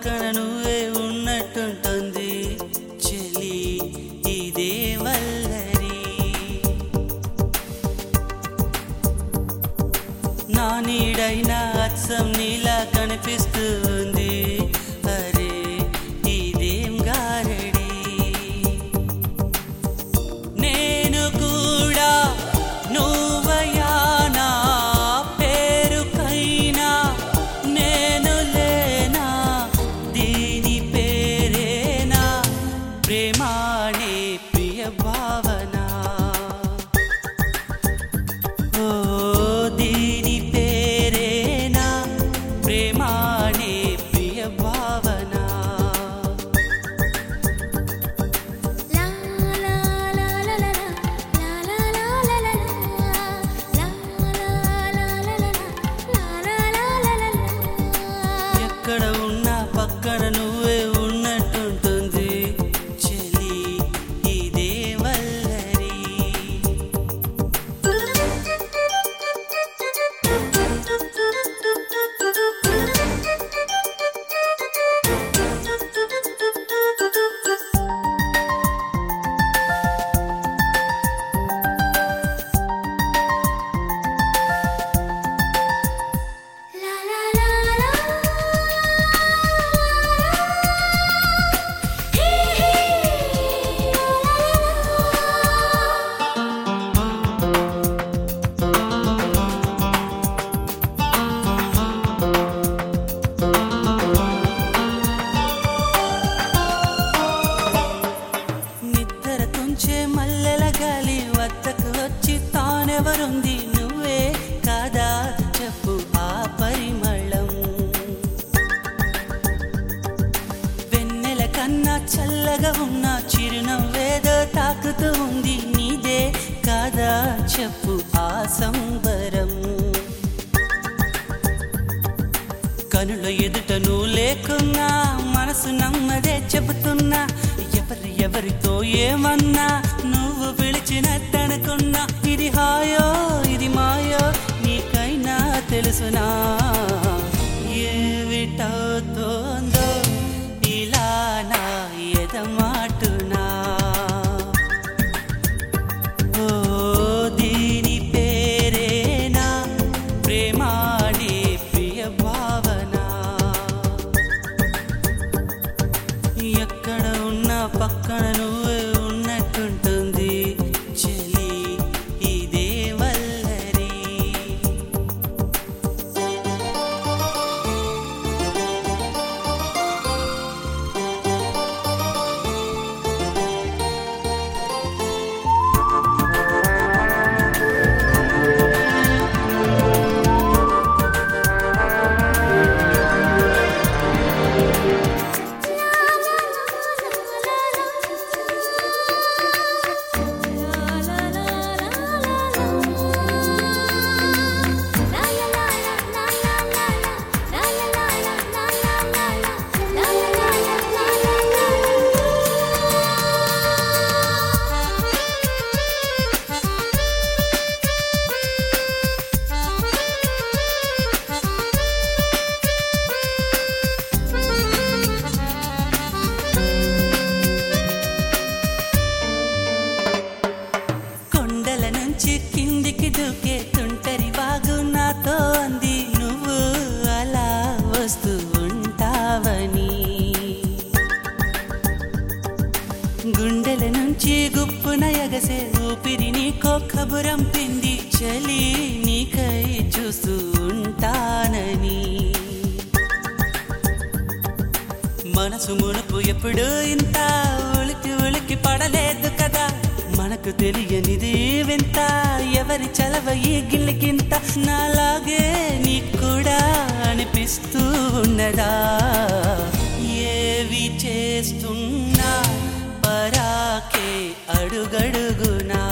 పక్కన నువ్వే ఉన్నట్టుంటుంది చెలి ఇదే వల్లరి నా నీడైనా అచ్చం నీలా కనిపిస్తుంది అరే ఇదేం గారడి నేను కూడా నువ్వయానా పేరుకైనా నేను లేనా దీని పేరేనా ప్రేమానే ప్రియ భావన ఓ దీని పేరేనా ప్రేమానే ప్రియ భావన లా లా లా లా లా లా లా లా లా లా లా లా లా లా లా ఎక్కడ ఉన్నా పక్కన నువ్వే ఉన్నట్టుంటుంది చెలి ఇదే వల్లరి లా లా లా లా హే హే నిద్ర తుంచే మల్లెల గాలి వద్దకు వచ్చి తానెవరుంది నువ్వే కాదా చెప్పు ఆ పరిమళం వెన్నెల కన్నా చల్లగా ఉన్న చిరునవ్వేదో తాకుతూ ఉంది నీదే కాదా చెప్పు ఆ సంబరం కనుల ఎదుట నువ్వు లేకున్నా మనసు నమ్మదే చెబుతున్నా ఎవరి ఎవరితో ఏమన్నా నువ్వు పిలిచినట్టనుకున్నా ఇది హాయో ఇది మాయో నీకైనా తెలుసునా ఏమిటవుతోందో ఇలా నా ఎదమాటునా ఓ దీని పేరేనా ప్రేమానే ప్రియ భావన ఎక్కడ ఉన్నా పక్కన నువ్వే ఉన్నట్టుంటుంది చెలి ఇదే వల్లరి కొండల నుంచి కిందికి దూకే తుంటరి వాగు నాతో అంది నువ్వు అలా వస్తూ ఉంటావని గుండెల నుంచి గుప్పున ఎగసే ఊపిరి నీకో కబురం పింది చలి నీకై చూస్తూ ఉంటానని మనసు మునుపు ఎప్పుడు ఇంత ఉలికి ఉలికి పడలేదు కదా మనకు తెలియనిది వింత ఎవరి చలవ ఈ గిల్లికింత నాలాగే నీకు కూడా అనిపిస్తూ ఉన్నదా ఏవి చేస్తున్నా పరాకే అడుగడుగునా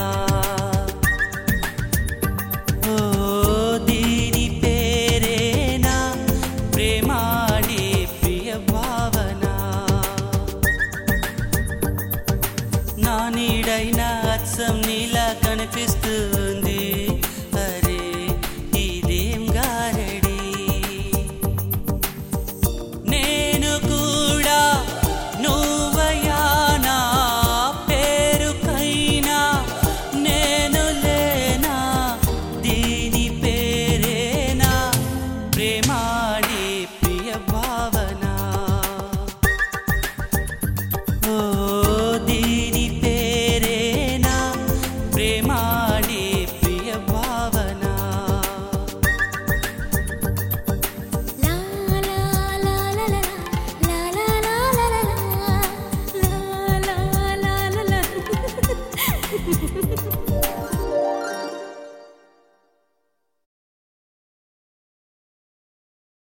ఓ దీని పేరేనా ప్రేమానే ప్రియ భావన నా నీడైనా అచ్చం నీలా కనిపిస్తుంది అరే ఇదేం గారడి నేను కూడా